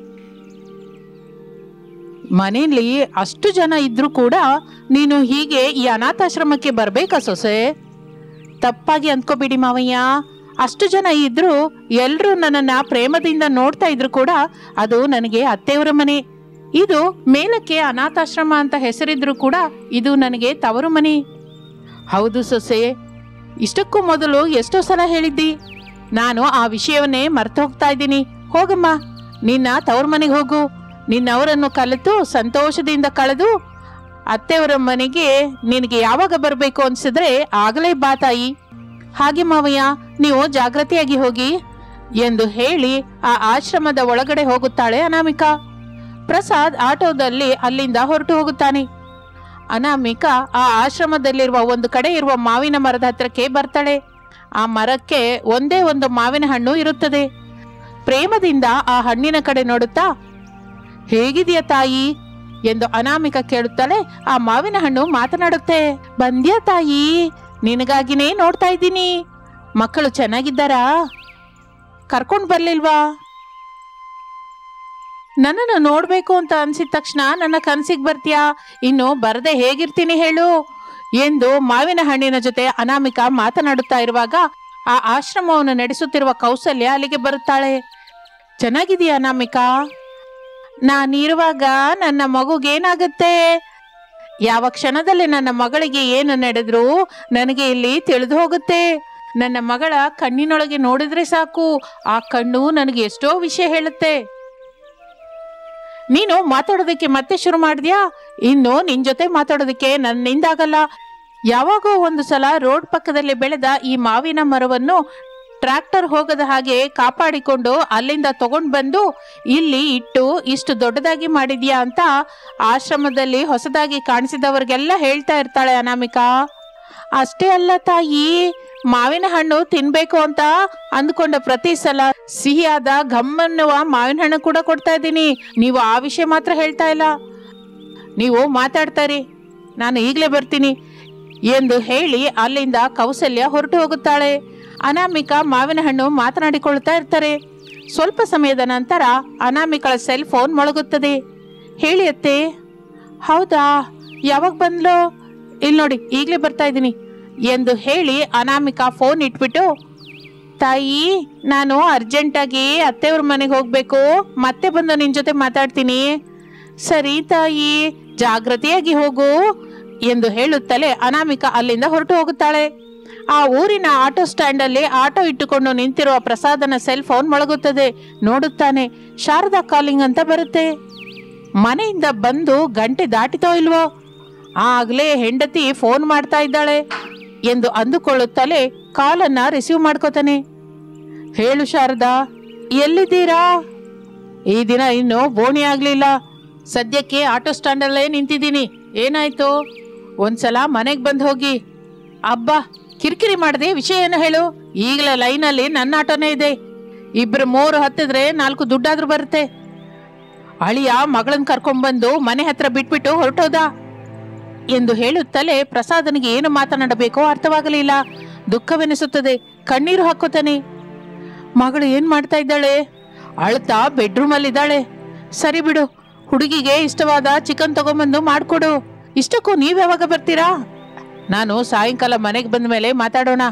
ಮನೆಯಲ್ಲಿ ಅಷ್ಟು ಜನ ಇದ್ರೂ ಕೂಡ ನೀನು ಹೀಗೆ ಈ ಅನಾಥಾಶ್ರಮಕ್ಕೆ ಬರ್ಬೇಕಾ ಸೊಸೆ ತಪ್ಪಾಗಿ ಅಂದ್ಕೋಬೇಡಿ ಮಾವಯ್ಯ ಅಷ್ಟು ಜನ ಇದ್ರು ಎಲ್ರೂ ನನ್ನನ್ನ ಪ್ರೇಮದಿಂದ ನೋಡ್ತಾ ಇದ್ರು ಕೂಡ ಅದು ನನಗೆ ಅತ್ತೆಯವರ ಮನೆ ಇದು ಮೇಲಕ್ಕೆ ಅನಾಥಾಶ್ರಮ ಅಂತ ಹೆಸರಿದ್ರು ಕೂಡ ಇದು ನನಗೆ ತವರು ಮನೆ ಹೌದು ಸೊಸೆ ಇಷ್ಟಕ್ಕೂ ಮೊದಲು ಎಷ್ಟೋ ಸಲ ಹೇಳಿದ್ದಿ ನಾನು ಆ ವಿಷಯವನ್ನೇ ಮರ್ತು ಹೋಗ್ತಾ ಇದ್ದೀನಿ ಹೋಗಮ್ಮ ನಿನ್ನ ತವ್ರ ಮನೆಗೆ ಹೋಗು ನಿನ್ನವರನ್ನು ಕಲಿತು ಸಂತೋಷದಿಂದ ಕಳೆದು ಅತ್ತೆಯವರ ಮನೆಗೆ ನಿನಗೆ ಯಾವಾಗ ಬರಬೇಕು ಅನ್ಸಿದ್ರೆ ಆಗಲೇ ಬಾ ತಾಯಿ ಹಾಗೆ ಮಾವಯ್ಯ ನೀವು ಜಾಗೃತಿಯಾಗಿ ಹೋಗಿ ಎಂದು ಹೇಳಿ ಆ ಆಶ್ರಮದ ಒಳಗಡೆ ಹೋಗುತ್ತಾಳೆ ಅನಾಮಿಕಾ ಪ್ರಸಾದ್ ಆಟೋದಲ್ಲಿ ಅಲ್ಲಿಂದ ಹೊರಟು ಹೋಗುತ್ತಾನೆ ಅನಾಮಿಕಾ ಆ ಆಶ್ರಮದಲ್ಲಿರುವ ಒಂದು ಕಡೆ ಇರುವ ಮಾವಿನ ಮರದ ಹತ್ರಕ್ಕೆ ಬರ್ತಾಳೆ ಆ ಮರಕ್ಕೆ ಒಂದೇ ಒಂದು ಮಾವಿನ ಹಣ್ಣು ಇರುತ್ತದೆ ಪ್ರೇಮದಿಂದ ಆ ಹಣ್ಣಿನ ಕಡೆ ನೋಡುತ್ತಾ ಹೇಗಿದೆಯಾ ತಾಯಿ ಎಂದು ಅನಾಮಿಕ ಕೇಳುತ್ತಾಳೆ ಆ ಮಾವಿನ ಹಣ್ಣು ಮಾತನಾಡುತ್ತೆ ಬಂದ್ಯಾ ತಾಯಿ ನಿನಗಾಗಿನೇ ನೋಡ್ತಾ ಇದ್ದೀನಿ ಮಕ್ಕಳು ಚೆನ್ನಾಗಿದ್ದಾರಾ ಕರ್ಕೊಂಡ್ ಬರ್ಲಿಲ್ವಾ ನನ್ನನ್ನು ನೋಡ್ಬೇಕು ಅಂತ ಅನ್ಸಿದ ತಕ್ಷಣ ನನ್ನ ಕನ್ಸಿಗೆ ಬರ್ತೀಯಾ ಇನ್ನು ಬರದೆ ಹೇಗಿರ್ತೀನಿ ಹೇಳು ಎಂದು ಮಾವಿನ ಹಣ್ಣಿನ ಜೊತೆ ಅನಾಮಿಕಾ ಮಾತನಾಡುತ್ತಾ ಇರುವಾಗ ಆ ಆಶ್ರಮವನ್ನು ನಡೆಸುತ್ತಿರುವ ಕೌಸಲ್ಯ ಅಲ್ಲಿಗೆ ಬರುತ್ತಾಳೆ ಚೆನ್ನಾಗಿದೆಯಾ ಅನಾಮಿಕಾ ನಾನಿರುವಾಗ ನನ್ನ ಮಗುಗೇನಾಗುತ್ತೆ ಯಾವ ಕ್ಷಣದಲ್ಲಿ ನನ್ನ ಮಗಳಿಗೆ ಏನು ನಡೆದ್ರು ನನಗೆ ಇಲ್ಲಿ ತಿಳಿದು ಹೋಗುತ್ತೆ ನನ್ನ ಮಗಳ ಕಣ್ಣಿನೊಳಗೆ ನೋಡಿದ್ರೆ ಸಾಕು ಆ ಕಣ್ಣು ನನಗೆ ಎಷ್ಟೋ ವಿಷಯ ಹೇಳುತ್ತೆ ನೀನು ಮಾತಾಡೋದಕ್ಕೆ ಮತ್ತೆ ಶುರು ಮಾಡಿದ್ಯಾ ಇನ್ನು ನಿನ್ ಜೊತೆ ಮಾತಾಡೋದಕ್ಕೆ ನನ್ನಿಂದಾಗಲ್ಲ ಯಾವಾಗೋ ಒಂದು ಸಲ ರೋಡ್ ಪಕ್ಕದಲ್ಲಿ ಬೆಳೆದ ಈ ಮಾವಿನ ಮರವನ್ನು ಟ್ರ್ಯಾಕ್ಟರ್ ಹೋಗದ ಹಾಗೆ ಕಾಪಾಡಿಕೊಂಡು ಅಲ್ಲಿಂದ ತಗೊಂಡ್ ಬಂದು ಇಲ್ಲಿ ಇಟ್ಟು ಇಷ್ಟು ದೊಡ್ಡದಾಗಿ ಮಾಡಿದ್ಯಾ ಅಂತ ಆಶ್ರಮದಲ್ಲಿ ಹೊಸದಾಗಿ ಕಾಣಿಸಿದವ್ರಿಗೆಲ್ಲ ಹೇಳ್ತಾ ಇರ್ತಾಳೆ ಅನಾಮಿಕಾ ಅಷ್ಟೇ ಅಲ್ಲ ತಾಯಿ ಮಾವಿನ ಹಣ್ಣು ತಿನ್ಬೇಕು ಅಂತ ಅಂದ್ಕೊಂಡ ಪ್ರತಿ ಸಲ ಸಿಹಿಯಾದ ಘಮ್ಮನ್ನುವ ಮಾವಿನ ಹಣ್ಣು ಕೂಡ ಕೊಡ್ತಾ ಇದ್ದೀನಿ ನೀವು ಆ ವಿಷಯ ಮಾತ್ರ ಹೇಳ್ತಾ ಇಲ್ಲ ನೀವು ಮಾತಾಡ್ತಾರಿ ನಾನು ಈಗಲೇ ಬರ್ತೀನಿ ಎಂದು ಹೇಳಿ ಅಲ್ಲಿಂದ ಕೌಸಲ್ಯ ಹೊರಟು ಹೋಗುತ್ತಾಳೆ ಅನಾಮಿಕಾ ಮಾವಿನ ಹಣ್ಣು ಮಾತನಾಡಿಕೊಳ್ತಾ ಇರ್ತಾರೆ ಸ್ವಲ್ಪ ಸಮಯದ ನಂತರ ಅನಾಮಿಕಳ ಸೆಲ್ ಫೋನ್ ಮೊಳಗುತ್ತದೆ ಹೇಳಿ ಅತ್ತೆ ಹೌದಾ ಯಾವಾಗ ಬಂದ್ಲು ಇಲ್ಲಿ ನೋಡಿ ಈಗಲೇ ಬರ್ತಾ ಇದ್ದೀನಿ ಎಂದು ಹೇಳಿ ಅನಾಮಿಕಾ ಫೋನ್ ಇಟ್ಬಿಟ್ಟು ತಾಯಿ ನಾನು ಅರ್ಜೆಂಟಾಗಿ ಅತ್ತೆಯವ್ರ ಮನೆಗೆ ಹೋಗ್ಬೇಕು ಮತ್ತೆ ಬಂದು ನಿನ್ ಜೊತೆ ಮಾತಾಡ್ತೀನಿ ಸರಿ ತಾಯಿ ಜಾಗೃತಿಯಾಗಿ ಹೋಗು ಎಂದು ಹೇಳುತ್ತಲೇ ಅನಾಮಿಕಾ ಅಲ್ಲಿಂದ ಹೊರಟು ಹೋಗುತ್ತಾಳೆ ಆ ಊರಿನ ಆಟೋ ಸ್ಟ್ಯಾಂಡ್ ಅಲ್ಲಿ ಆಟೋ ಇಟ್ಟುಕೊಂಡು ನಿಂತಿರುವ ಪ್ರಸಾದನ ಸೆಲ್ ಫೋನ್ ಮೊಳಗುತ್ತದೆ ನೋಡುತ್ತಾನೆ ಶಾರದಾ ಕಾಲಿಂಗ್ ಅಂತ ಬರುತ್ತೆ ಮನೆಯಿಂದ ಬಂದು ಗಂಟೆ ದಾಟಿತೋ ಇಲ್ವೋ ಆಗ್ಲೇ ಹೆಂಡತಿ ಫೋನ್ ಮಾಡ್ತಾ ಇದ್ದಾಳೆ ಎಂದು ಅಂದುಕೊಳ್ಳುತ್ತಲೇ ಕಾಲನ್ನ ರಿಸೀವ್ ಮಾಡ್ಕೋತಾನೆ ಹೇಳು ಶಾರದಾ ಎಲ್ಲಿದ್ದೀರಾ ಈ ದಿನ ಇನ್ನು ಬೋಣಿ ಆಗ್ಲಿಲ್ಲ ಸದ್ಯಕ್ಕೆ ಆಟೋ ಸ್ಟ್ಯಾಂಡಲ್ಲೇ ನಿಂತಿದ್ದೀನಿ ಏನಾಯ್ತು ಒಂದ್ಸಲ ಮನೆಗೆ ಬಂದು ಹೋಗಿ ಅಬ್ಬಾ ಕಿರಿಕಿರಿ ಮಾಡದೆ ವಿಷಯ ಏನು ಹೇಳು ಈಗಲೇ ಲೈನಲ್ಲಿ ನನ್ನ ಆಟೋನೇ ಇದೆ ಇಬ್ರು ಮೂರು ಹತ್ತಿದ್ರೆ ನಾಲ್ಕು ದುಡ್ಡಾದ್ರೂ ಬರುತ್ತೆ ಅಳಿಯ ಮಗಳನ್ನ ಕರ್ಕೊಂಡ್ಬಂದು ಮನೆ ಹತ್ರ ಬಿಟ್ಬಿಟ್ಟು ಹೊರಟೋದ ಎಂದು ಹೇಳುತ್ತಲೇ ಪ್ರಸಾದನಿಗೆ ಏನು ಮಾತನಾಡಬೇಕೋ ಅರ್ಥವಾಗಲಿಲ್ಲ ದುಃಖವೆನಿಸುತ್ತದೆ ಕಣ್ಣೀರು ಹಾಕೋತಾನೆ ಮಗಳು ಏನ್ ಮಾಡ್ತಾ ಇದ್ದಾಳೆ ಅಳ್ತಾ ಬೆಡ್ರೂಮ್ ಅಲ್ಲಿ ಇದ್ದಾಳೆ ಸರಿ ಬಿಡು ಹುಡುಗಿಗೆ ಇಷ್ಟವಾದ ಚಿಕನ್ ತಗೊಂಬಂದು ಮಾಡ್ಕೊಡು ಇಷ್ಟಕ್ಕೂ ನೀವ್ ಯಾವಾಗ ಬರ್ತೀರಾ ನಾನು ಸಾಯಂಕಾಲ ಮನೆಗೆ ಬಂದ ಮೇಲೆ ಮಾತಾಡೋಣ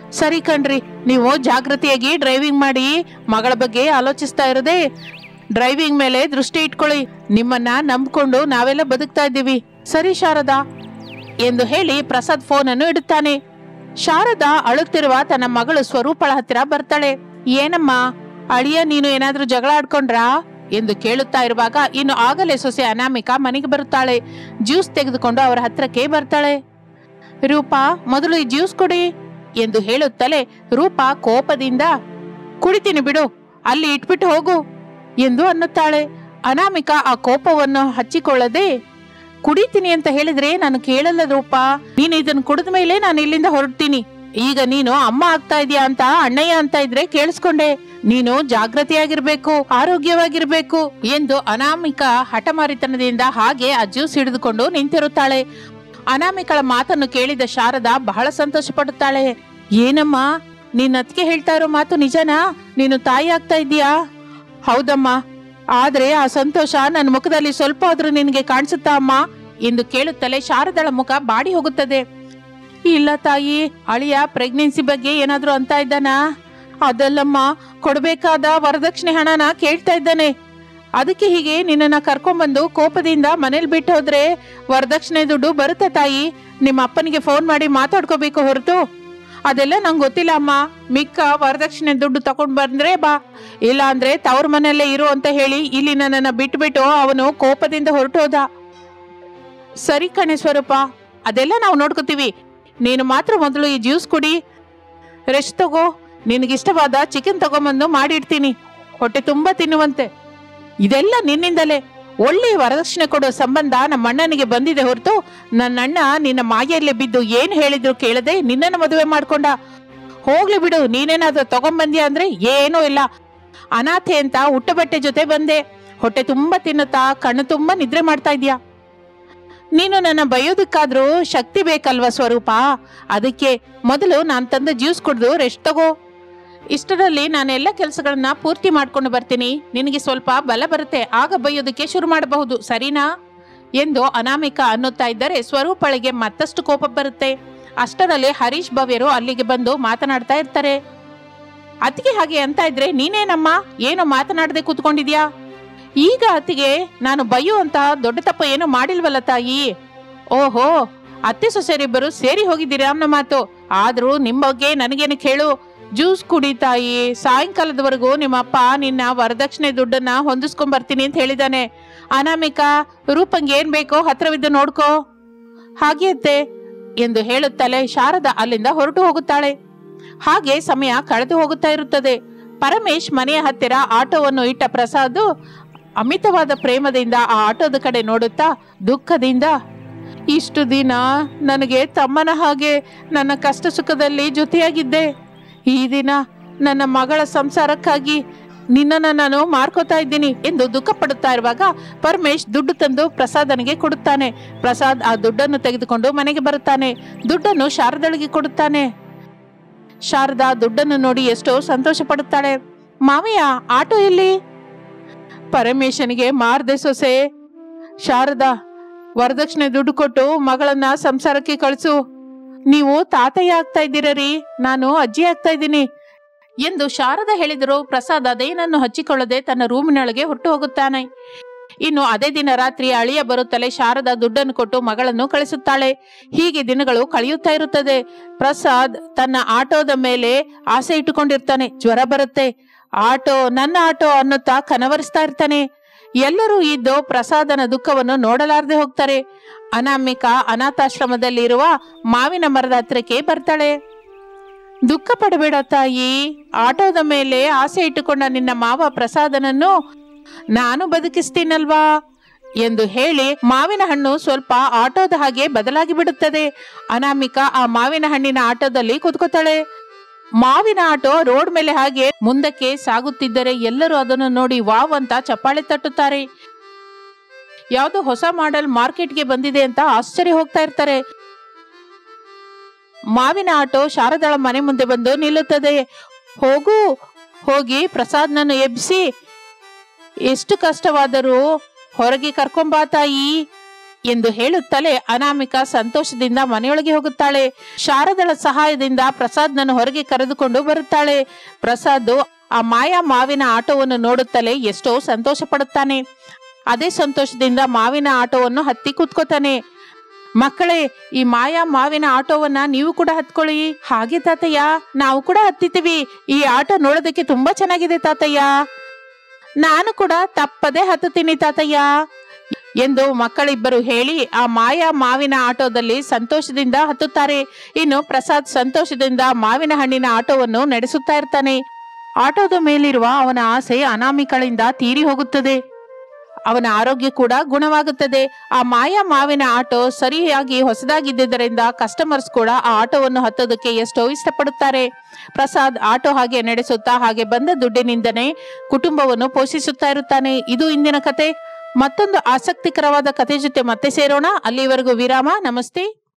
ಸರಿ ಕಣ್ರಿ ನೀವು ಜಾಗೃತಿಯಾಗಿ ಡ್ರೈವಿಂಗ್ ಮಾಡಿ ಮಗಳ ಬಗ್ಗೆ ಆಲೋಚಿಸ್ತಾ ಇರೋದೇ ಡ್ರೈವಿಂಗ್ ಮೇಲೆ ದೃಷ್ಟಿ ಇಟ್ಕೊಳ್ಳಿ ನಿಮ್ಮನ್ನ ನಂಬ್ಕೊಂಡು ನಾವೆಲ್ಲ ಬದುಕ್ತಾ ಇದ್ದೀವಿ ಸರಿ ಶಾರದಾ ಎಂದು ಹೇಳಿ ಪ್ರಸಾದ್ ಫೋನ್ ಅನ್ನು ಇಡುತ್ತಾನೆ ಶಾರದಾ ಅಳುತ್ತಿರುವ ತನ್ನ ಮಗಳು ಸ್ವರೂಪಳ ಹತ್ತಿರ ಬರ್ತಾಳೆ ಏನಮ್ಮ ಅಳಿಯ ನೀನು ಏನಾದ್ರೂ ಜಗಳ ಆಡ್ಕೊಂಡ್ರಾ ಎಂದು ಕೇಳುತ್ತಾ ಇರುವಾಗ ಇನ್ನು ಆಗಲೇ ಸೊಸೆ ಅನಾಮಿಕಾ ಮನೆಗೆ ಬರುತ್ತಾಳೆ ಜ್ಯೂಸ್ ತೆಗೆದುಕೊಂಡು ಅವರ ಹತ್ರಕ್ಕೆ ಬರ್ತಾಳೆ ರೂಪಾ ಮೊದಲು ಈ ಜ್ಯೂಸ್ ಕೊಡಿ ಎಂದು ಹೇಳುತ್ತಲೇ ರೂಪಾ ಕೋಪದಿಂದ ಕುಡಿತೀನಿ ಬಿಡು ಅಲ್ಲಿ ಇಟ್ಬಿಟ್ಟು ಹೋಗು ಎಂದು ಅನ್ನುತ್ತಾಳೆ ಅನಾಮಿಕಾ ಆ ಕೋಪವನ್ನು ಹಚ್ಚಿಕೊಳ್ಳದೆ ಕುಡಿತೀನಿ ಅಂತ ಹೇಳಿದ್ರೆ ನಾನು ಕೇಳಲ್ಲ ರೂಪಾ ನೀನು ಇದನ್ನು ಕುಡಿದ ಮೇಲೆ ನಾನು ಇಲ್ಲಿಂದ ಹೊರಡ್ತೀನಿ ಈಗ ನೀನು ಅಮ್ಮ ಆಗ್ತಾ ಇದೀಯಾ ಅಂತ ಅಣ್ಣಯ್ಯ ಅಂತ ಇದ್ರೆ ಕೇಳಿಸ್ಕೊಂಡೆ ನೀನು ಜಾಗೃತಿಯಾಗಿರ್ಬೇಕು ಆರೋಗ್ಯವಾಗಿರ್ಬೇಕು ಎಂದು ಅನಾಮಿಕಾ ಹಠಮಾರಿತನದಿಂದ ಹಾಗೆ ಆ ಜ್ಯೂಸ್ ಹಿಡಿದುಕೊಂಡು ನಿಂತಿರುತ್ತಾಳೆ ಅನಾಮಿಕಳ ಮಾತನ್ನು ಕೇಳಿದ ಶಾರದಾ ಬಹಳ ಸಂತೋಷ ಪಡುತ್ತಾಳೆ ಏನಮ್ಮ ನಿನ್ನ ಅತ್ತಿಗೆ ಹೇಳ್ತಾ ಇರೋ ಮಾತು ನಿಜನಾ ನೀನು ತಾಯಿ ಆಗ್ತಾ ಇದೀಯಾ ಹೌದಮ್ಮ ಆದ್ರೆ ಆ ಸಂತೋಷ ನನ್ನ ಮುಖದಲ್ಲಿ ಸ್ವಲ್ಪ ಆದ್ರೂ ನಿನಗೆ ಕಾಣಿಸುತ್ತಾ ಅಮ್ಮ ಎಂದು ಕೇಳುತ್ತಲೇ ಶಾರದಳ ಮುಖ ಬಾಡಿ ಹೋಗುತ್ತದೆ ಇಲ್ಲ ತಾಯಿ ಅಳಿಯ ಪ್ರೆಗ್ನೆನ್ಸಿ ಬಗ್ಗೆ ಏನಾದ್ರೂ ಅಂತ ಇದ್ದಾನಾ ಅದಲ್ಲಮ್ಮ ಕೊಡಬೇಕಾದ ವರದಕ್ಷಿಣೆ ಹಣನ ಕೇಳ್ತಾ ಇದ್ದಾನೆ ಅದಕ್ಕೆ ಹೀಗೆ ನಿನ್ನನ್ನ ಕರ್ಕೊಂಡ್ಬಂದು ಕೋಪದಿಂದ ಮನೇಲಿ ಬಿಟ್ಟು ಹೋದ್ರೆ ವರದಕ್ಷಿಣೆ ದುಡ್ಡು ಬರುತ್ತೆ ತಾಯಿ ನಿಮ್ಮ ಅಪ್ಪನಿಗೆ ಫೋನ್ ಮಾಡಿ ಮಾತಾಡ್ಕೋಬೇಕು ಹೊರತು ಅದೆಲ್ಲ ನಂಗೆ ಗೊತ್ತಿಲ್ಲ ಅಮ್ಮ ಮಿಕ್ಕ ವರದಕ್ಷಿಣೆ ದುಡ್ಡು ತಗೊಂಡ್ ಬಂದ್ರೆ ಬಾ ಇಲ್ಲ ಅಂದ್ರೆ ತವ್ರ ಮನೆಯಲ್ಲೇ ಇರು ಅಂತ ಹೇಳಿ ಇಲ್ಲಿ ನನ್ನನ್ನ ಬಿಟ್ಬಿಟ್ಟು ಅವನು ಕೋಪದಿಂದ ಹೊರಟೋದ ಸರಿ ಕಣೆ ಸ್ವರೂಪ ಅದೆಲ್ಲ ನಾವು ನೋಡ್ಕೋತೀವಿ ನೀನು ಮಾತ್ರ ಮೊದಲು ಈ ಜ್ಯೂಸ್ ಕುಡಿ ರೆಸ್ಟ್ ತಗೋ ನಿನಗಿಷ್ಟವಾದ ಚಿಕನ್ ತಗೊಂಬಂದು ಮಾಡಿಡ್ತೀನಿ ಹೊಟ್ಟೆ ತುಂಬಾ ತಿನ್ನುವಂತೆ ಇದೆಲ್ಲ ನಿನ್ನಿಂದಲೇ ಒಳ್ಳೆ ವರದಕ್ಷಿಣೆ ಕೊಡೋ ಸಂಬಂಧ ನಮ್ಮ ಅಣ್ಣನಿಗೆ ಬಂದಿದೆ ಹೊರತು ನನ್ನ ಅಣ್ಣ ನಿನ್ನ ಮಾಯೆಯಲ್ಲಿ ಬಿದ್ದು ಏನ್ ಹೇಳಿದ್ರು ಕೇಳದೆ ನಿನ್ನನ್ನು ಮದುವೆ ಮಾಡ್ಕೊಂಡ ಹೋಗ್ಲಿ ಬಿಡು ನೀನೇನಾದ್ರೂ ತಗೊಂಬಂದ್ಯಾ ಅಂದ್ರೆ ಏನೂ ಇಲ್ಲ ಅನಾಥೆ ಅಂತ ಉಟ್ಟ ಬಟ್ಟೆ ಜೊತೆ ಬಂದೆ ಹೊಟ್ಟೆ ತುಂಬಾ ತಿನ್ನುತ್ತಾ ಕಣ್ಣು ತುಂಬಾ ನಿದ್ರೆ ಮಾಡ್ತಾ ಇದ್ಯಾ ನೀನು ನನ್ನ ಬೈಯೋದಕ್ಕಾದ್ರೂ ಶಕ್ತಿ ಬೇಕಲ್ವಾ ಸ್ವರೂಪ ಅದಕ್ಕೆ ಮೊದಲು ನಾನು ತಂದ ಜ್ಯೂಸ್ ಕುಡ್ದು ರೆಸ್ಟ್ ತಗೋ ಇಷ್ಟರಲ್ಲಿ ನಾನು ಎಲ್ಲ ಕೆಲಸಗಳನ್ನ ಪೂರ್ತಿ ಮಾಡ್ಕೊಂಡು ಬರ್ತೀನಿ ನಿನಗೆ ಸ್ವಲ್ಪ ಬಲ ಬರುತ್ತೆ ಆಗ ಬೈಯೋದಕ್ಕೆ ಶುರು ಮಾಡಬಹುದು ಸರಿನಾ ಎಂದು ಅನಾಮಿಕ ಅನ್ನುತ್ತಾ ಇದ್ದರೆ ಸ್ವರೂಪಳಿಗೆ ಮತ್ತಷ್ಟು ಕೋಪ ಬರುತ್ತೆ ಅಷ್ಟರಲ್ಲಿ ಹರೀಶ್ ಭವ್ಯರು ಅಲ್ಲಿಗೆ ಬಂದು ಮಾತನಾಡ್ತಾ ಇರ್ತಾರೆ ಅತ್ತಿಗೆ ಹಾಗೆ ಅಂತ ಇದ್ರೆ ನೀನೇನಮ್ಮ ಏನು ಮಾತನಾಡದೆ ಕೂತ್ಕೊಂಡಿದ್ಯಾ ಈಗ ಅತ್ತಿಗೆ ನಾನು ಬಯ್ಯು ಅಂತ ದೊಡ್ಡ ತಪ್ಪು ಏನು ಮಾಡಿಲ್ವಲ್ಲ ತಾಯಿ ಓಹೋ ಅತ್ತೆ ಸೊಸೆಯರಿಬ್ಬರು ಸೇರಿ ಹೋಗಿದ್ದೀರಾ ಅನ್ನೋ ಮಾತು ಆದ್ರೂ ನಿಮ್ ಬಗ್ಗೆ ನನಗೇನು ಕೇಳು ಜ್ಯೂಸ್ ಕುಡಿ ತಾಯಿ ಸಾಯಂಕಾಲದವರೆಗೂ ನಿಮ್ಮಪ್ಪ ನಿನ್ನ ವರದಕ್ಷಿಣೆ ದುಡ್ಡನ್ನ ಹೊಂದಿಸ್ಕೊಂಡ್ ಬರ್ತೀನಿ ಅಂತ ಹೇಳಿದಾನೆ ಅನಾಮಿಕಾ ರೂಪಂಗೆ ಏನ್ ಬೇಕೋ ಹತ್ರವಿದ್ದು ನೋಡ್ಕೋ ಹಾಗೆ ಅತ್ತೆ ಎಂದು ಹೇಳುತ್ತಲೇ ಶಾರದಾ ಅಲ್ಲಿಂದ ಹೊರಟು ಹೋಗುತ್ತಾಳೆ ಹಾಗೆ ಸಮಯ ಕಳೆದು ಹೋಗುತ್ತಾ ಇರುತ್ತದೆ ಪರಮೇಶ್ ಮನೆಯ ಹತ್ತಿರ ಆಟೋವನ್ನು ಇಟ್ಟ ಪ್ರಸಾದ್ ಅಮಿತವಾದ ಪ್ರೇಮದಿಂದ ಆ ಆಟೋದ ಕಡೆ ನೋಡುತ್ತಾ ದುಃಖದಿಂದ ಇಷ್ಟು ದಿನ ನನಗೆ ತಮ್ಮನ ಹಾಗೆ ನನ್ನ ಕಷ್ಟ ಸುಖದಲ್ಲಿ ಜೊತೆಯಾಗಿದ್ದೆ ಈ ದಿನ ನನ್ನ ಮಗಳ ಸಂಸಾರಕ್ಕಾಗಿ ನಿನ್ನನ್ನು ನಾನು ಮಾರ್ಕೋತಾ ಇದ್ದೀನಿ ಎಂದು ದುಃಖ ಪಡುತ್ತಾ ಇರುವಾಗ ಪರಮೇಶ್ ದುಡ್ಡು ತಂದು ಪ್ರಸಾದನಿಗೆ ಕೊಡುತ್ತಾನೆ ಪ್ರಸಾದ್ ಆ ದುಡ್ಡನ್ನು ತೆಗೆದುಕೊಂಡು ಮನೆಗೆ ಬರುತ್ತಾನೆ ದುಡ್ಡನ್ನು ಶಾರದಳಿಗೆ ಕೊಡುತ್ತಾನೆ ಶಾರದಾ ದುಡ್ಡನ್ನು ನೋಡಿ ಎಷ್ಟೋ ಸಂತೋಷ ಪಡುತ್ತಾಳೆ ಮಾವಯ್ಯ ಆಟೋ ಎಲ್ಲಿ ಪರಮೇಶನಿಗೆ ಮಾರ್ದೆ ಸೊಸೆ ಶಾರದಾ ವರದಕ್ಷಿಣೆ ದುಡ್ಡು ಕೊಟ್ಟು ಮಗಳನ್ನ ಸಂಸಾರಕ್ಕೆ ಕಳಿಸು ನೀವು ತಾತಯ್ಯ ಆಗ್ತಾ ಇದ್ದೀರರಿ ನಾನು ಅಜ್ಜಿ ಆಗ್ತಾ ಇದ್ದೀನಿ ಎಂದು ಶಾರದಾ ಹೇಳಿದರು ಪ್ರಸಾದ್ ಅದೇನನ್ನು ಹಚ್ಚಿಕೊಳ್ಳದೆ ತನ್ನ ರೂಮಿನೊಳಗೆ ಹೊರಟು ಹೋಗುತ್ತಾನೆ ಇನ್ನು ಅದೇ ದಿನ ರಾತ್ರಿ ಅಳಿಯ ಬರುತ್ತಲೇ ಶಾರದಾ ದುಡ್ಡನ್ನು ಕೊಟ್ಟು ಮಗಳನ್ನು ಕಳಿಸುತ್ತಾಳೆ ಹೀಗೆ ದಿನಗಳು ಕಳೆಯುತ್ತಾ ಇರುತ್ತದೆ ಪ್ರಸಾದ್ ತನ್ನ ಆಟೋದ ಮೇಲೆ ಆಸೆ ಇಟ್ಟುಕೊಂಡಿರ್ತಾನೆ ಜ್ವರ ಬರುತ್ತೆ ಆಟೋ ನನ್ನ ಆಟೋ ಅನ್ನುತ್ತಾ ಕನವರಿಸ್ತಾ ಇರ್ತಾನೆ ಎಲ್ಲರೂ ಇದ್ದು ಪ್ರಸಾದನ ದುಃಖವನ್ನು ನೋಡಲಾರದೆ ಹೋಗ್ತಾರೆ ಅನಾಮಿಕಾ ಅನಾಥಾಶ್ರಮದಲ್ಲಿರುವ ಮಾವಿನ ಮರದ ಹತ್ರಕ್ಕೆ ಬರ್ತಾಳೆ ದುಃಖ ಪಡಬೇಡ ತಾಯಿ ಆಟೋದ ಮೇಲೆ ಆಸೆ ಇಟ್ಟುಕೊಂಡ ನಿನ್ನ ಮಾವ ಪ್ರಸಾದನನ್ನು ನಾನು ಬದುಕಿಸ್ತೀನಲ್ವಾ ಎಂದು ಹೇಳಿ ಮಾವಿನ ಹಣ್ಣು ಸ್ವಲ್ಪ ಆಟೋದ ಹಾಗೆ ಬದಲಾಗಿ ಬಿಡುತ್ತದೆ ಅನಾಮಿಕಾ ಆ ಮಾವಿನ ಹಣ್ಣಿನ ಆಟೋದಲ್ಲಿ ಕೂತ್ಕೋತಾಳೆ ಮಾವಿನ ಆಟೋ ರೋಡ್ ಮೇಲೆ ಹಾಗೆ ಮುಂದಕ್ಕೆ ಸಾಗುತ್ತಿದ್ದರೆ ಎಲ್ಲರೂ ಅದನ್ನು ನೋಡಿ ವಾವ್ ಅಂತ ಚಪ್ಪಾಳೆ ತಟ್ಟುತ್ತಾರೆ ಯಾವುದೋ ಹೊಸ ಮಾಡೆಲ್ ಮಾರ್ಕೆಟ್ಗೆ ಬಂದಿದೆ ಅಂತ ಆಶ್ಚರ್ಯ ಹೋಗ್ತಾ ಇರ್ತಾರೆ ಮಾವಿನ ಆಟೋ ಶಾರದಾಳ ಮನೆ ಮುಂದೆ ಬಂದು ನಿಲ್ಲುತ್ತದೆ ಹೋಗು ಹೋಗಿ ಪ್ರಸಾದ್ನನ್ನು ಎಬ್ಬಿಸಿ ಎಷ್ಟು ಕಷ್ಟವಾದರೂ ಹೊರಗೆ ಕರ್ಕೊಂಬಾ ತಾಯಿ ಎಂದು ಹೇಳುತ್ತಲೇ ಅನಾಮಿಕ ಸಂತೋಷದಿಂದ ಮನೆಯೊಳಗೆ ಹೋಗುತ್ತಾಳೆ ಶಾರದಳ ಸಹಾಯದಿಂದ ಪ್ರಸಾದ್ನನ್ನು ಹೊರಗೆ ಕರೆದುಕೊಂಡು ಬರುತ್ತಾಳೆ ಪ್ರಸಾದ್ ಆ ಮಾಯಾ ಮಾವಿನ ಆಟೋವನ್ನು ನೋಡುತ್ತಲೇ ಎಷ್ಟೋ ಸಂತೋಷ ಪಡುತ್ತಾನೆ ಅದೇ ಸಂತೋಷದಿಂದ ಮಾವಿನ ಆಟೋವನ್ನು ಹತ್ತಿ ಕೂತ್ಕೋತಾನೆ ಮಕ್ಕಳೇ ಈ ಮಾಯಾ ಮಾವಿನ ಆಟೋವನ್ನ ನೀವು ಕೂಡ ಹತ್ಕೊಳ್ಳಿ ಹಾಗೆ ತಾತಯ್ಯ ನಾವು ಕೂಡ ಹತ್ತಿತೀವಿ ಈ ಆಟೋ ನೋಡೋದಕ್ಕೆ ತುಂಬಾ ಚೆನ್ನಾಗಿದೆ ತಾತಯ್ಯ ನಾನು ಕೂಡ ತಪ್ಪದೆ ಹತ್ತುತ್ತೀನಿ ತಾತಯ್ಯ ಎಂದು ಮಕ್ಕಳಿಬ್ಬರು ಹೇಳಿ ಆ ಮಾಯಾ ಮಾವಿನ ಆಟೋದಲ್ಲಿ ಸಂತೋಷದಿಂದ ಹತ್ತುತ್ತಾರೆ ಇನ್ನು ಪ್ರಸಾದ್ ಸಂತೋಷದಿಂದ ಮಾವಿನ ಹಣ್ಣಿನ ಆಟೋವನ್ನು ನಡೆಸುತ್ತಾ ಇರ್ತಾನೆ ಆಟೋದ ಮೇಲಿರುವ ಅವನ ಆಸೆ ಅನಾಮಿಕಳಿಂದ ತೀರಿ ಹೋಗುತ್ತದೆ ಅವನ ಆರೋಗ್ಯ ಕೂಡ ಗುಣವಾಗುತ್ತದೆ ಆ ಮಾಯಾ ಮಾವಿನ ಆಟೋ ಸರಿಯಾಗಿ ಹೊಸದಾಗಿದ್ದರಿಂದ ಕಸ್ಟಮರ್ಸ್ ಕೂಡ ಆ ಆಟೋವನ್ನು ಹತ್ತೋದಕ್ಕೆ ಎಷ್ಟೋ ಇಷ್ಟಪಡುತ್ತಾರೆ ಪ್ರಸಾದ್ ಆಟೋ ಹಾಗೆ ನಡೆಸುತ್ತಾ ಹಾಗೆ ಬಂದ ದುಡ್ಡಿನಿಂದನೇ ಕುಟುಂಬವನ್ನು ಪೋಷಿಸುತ್ತಾ ಇರುತ್ತಾನೆ ಇದು ಇಂದಿನ ಕತೆ ಮತ್ತೊಂದು ಆಸಕ್ತಿಕರವಾದ ಕತೆ ಜೊತೆ ಮತ್ತೆ ಸೇರೋಣ ಅಲ್ಲಿವರೆಗೂ ವಿರಾಮ ನಮಸ್ತೆ